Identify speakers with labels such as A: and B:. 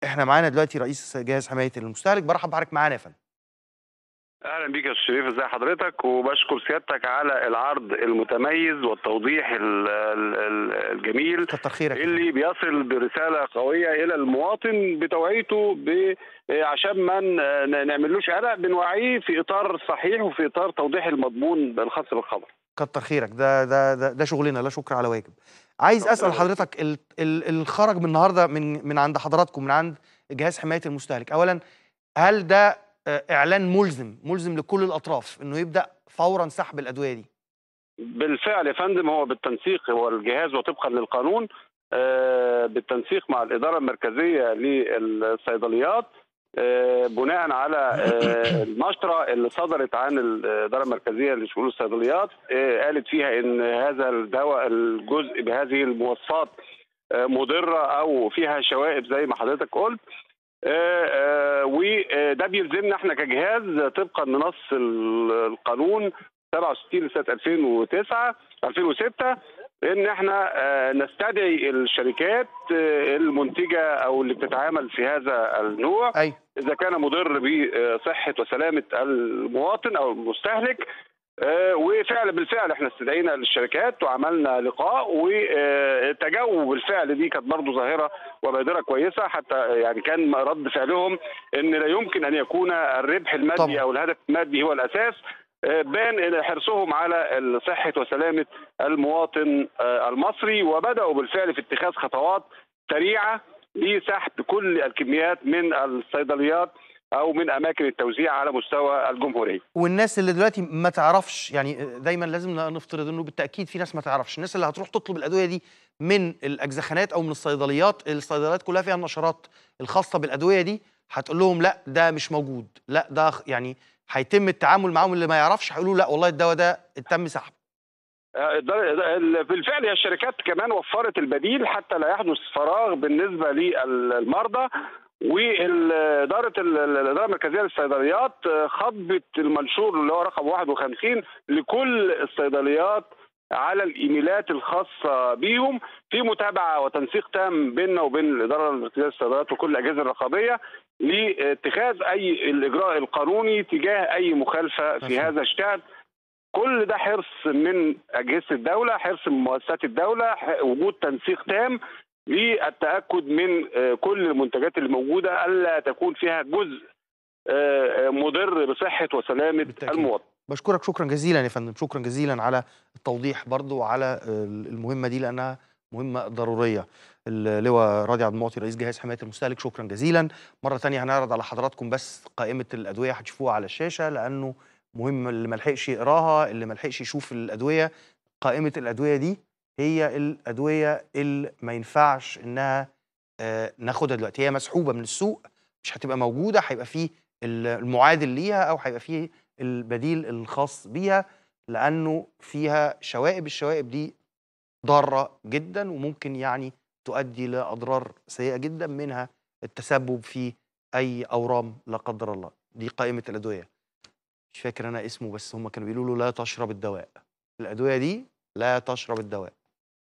A: احنا معانا دلوقتي رئيس جهاز حمايه المستهلك برحب بحضرتك معانا يا فندم
B: اهلا بيك يا استاذ شريف ازي حضرتك وبشكر سيادتك على العرض المتميز والتوضيح ال- ال- ال- الجميل
A: كتر خيرك
B: اللي بيصل برساله قويه الى المواطن بتوعيته ب عشان ما ن- نعملوش قلق بنوعيه في اطار صحيح وفي اطار توضيح المضمون الخاص بالخبر
A: كتر خيرك ده ده ده, ده شغلنا لا شكر على واجب عايز اسال حضرتك ال- ال- الخرج من النهارده من من عند حضراتكم من عند جهاز حمايه المستهلك اولا هل ده آه، اعلان ملزم ملزم لكل الاطراف انه يبدا فورا سحب الادويه دي
B: بالفعل يا فندم هو بالتنسيق هو الجهاز وطبقا للقانون آه، بالتنسيق مع الإدارة المركزية للصيدليات آه، بناء على آه، النشرة اللي صدرت عن الإدارة المركزية لشؤون الصيدليات آه، قالت فيها إن هذا الدواء الجزء بهذه المواصفات آه، مضرة أو فيها شوائب زي ما حضرتك قلت آه، آه، وده بيلزمنا احنا كجهاز طبقا لنص ال- القانون 67 لسنه 2009 2006 ان احنا آه، نستدعي الشركات آه، المنتجه او اللي بتتعامل في هذا النوع
A: ايوه
B: اذا كان مضر بصحه وسلامه المواطن او المستهلك آه، وفعلا بالفعل احنا استدعينا للشركات وعملنا لقاء وتجاوب بالفعل دي كانت برضه ظاهره وبادره كويسه حتى يعني كان رد فعلهم ان لا يمكن ان يكون الربح المادي
A: طبعا.
B: او الهدف المادي هو الاساس آه، بان إن حرصهم على صحه وسلامه المواطن آه، المصري وبداوا بالفعل في اتخاذ خطوات سريعه لسحب كل الكميات من الصيدليات او من اماكن التوزيع على مستوى الجمهوريه.
A: والناس اللي دلوقتي ما تعرفش يعني دايما لازم نفترض انه بالتاكيد في ناس ما تعرفش الناس اللي هتروح تطلب الادويه دي من الاجزخانات او من الصيدليات الصيدليات كلها فيها النشرات الخاصه بالادويه دي هتقول لهم لا ده مش موجود لا ده خ- يعني هيتم التعامل معاهم اللي ما يعرفش هيقولوا لا والله الدواء ده تم سحبه
B: آه، ده- ده- بالفعل هي الشركات كمان وفرت البديل حتى لا يحدث فراغ بالنسبه للمرضى وإدارة الإدارة المركزية للصيدليات آه، خطبت المنشور اللي هو رقم 51 لكل الصيدليات على الإيميلات الخاصة بيهم في متابعة وتنسيق تام بيننا وبين الإدارة المركزية للصيدليات وكل الأجهزة الرقابية لاتخاذ أي الإجراء القانوني تجاه أي مخالفة في
A: مفهوم.
B: هذا الشأن كل ده حرص من اجهزه الدوله حرص من مؤسسات الدوله ح- وجود تنسيق تام للتاكد من آه، كل المنتجات اللي موجوده الا تكون فيها جزء آه، آه، مضر بصحه وسلامه
A: بالتأكيد.
B: المواطن
A: بشكرك شكرا جزيلا يا فندم شكرا جزيلا على التوضيح برضو وعلى آه، المهمه دي لانها مهمه ضروريه اللواء راضي عبد المعطي رئيس جهاز حمايه المستهلك شكرا جزيلا مره تانية هنعرض على حضراتكم بس قائمه الادويه هتشوفوها على الشاشه لانه مهم اللي ما لحقش يقراها اللي ما لحقش يشوف الادويه قائمه الادويه دي هي الادويه اللي ما ينفعش انها آه، ناخدها دلوقتي هي مسحوبه من السوق مش هتبقى موجوده هيبقى فيه المعادل ليها او هيبقى فيه البديل الخاص بيها لانه فيها شوائب الشوائب دي ضاره جدا وممكن يعني تؤدي لاضرار سيئه جدا منها التسبب في اي اورام لا قدر الله دي قائمه الادويه مش فاكر انا اسمه بس هم كانوا بيقولوا له لا تشرب الدواء الادويه دي لا تشرب الدواء